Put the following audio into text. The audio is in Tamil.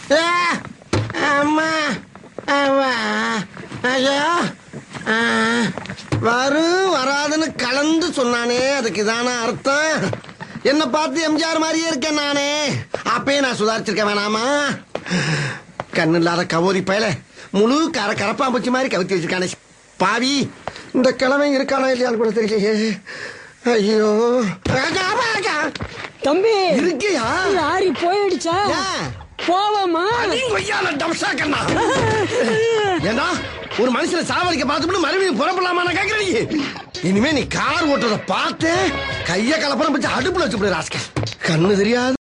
ஏ, அம்மா அம்மா. ஐயோ ஆ, வரும் வராதுன்னு கலந்து சொன்னானே அதுக்கு இதான அர்த்தம் என்ன பார்த்து எம்ஜிஆர் மாதிரியே இருக்கேன் நானே அப்பயே நான் சுதாரிச்சிருக்க வேணாமா கண்ணு இல்லாத கவோரி பயல முழு கர கரப்பாம்பூச்சி மாதிரி கவித்து வச்சிருக்கானே பாவி இந்த கிழமை இருக்கானா இல்லையான்னு கூட தெரியலையே ஐயோ ஆமா, ஆமா. தம்பி இருக்கியா லாரி போயிடுச்சா ஏன்? போவோமா நீ கொய்யால டம்சா கண்ணா ஏண்டா ஒரு மனுஷனை சாவடிக்க பார்த்துட்டு மறுபடியும் புறப்படலாமா நான் கேக்குறேன் நீ இனிமே நீ கார் ஓட்டுறத பார்த்து கைய கலப்படம் வச்சு அடுப்புல வச்சு ராஸ்கல் கண்ணு தெரியாத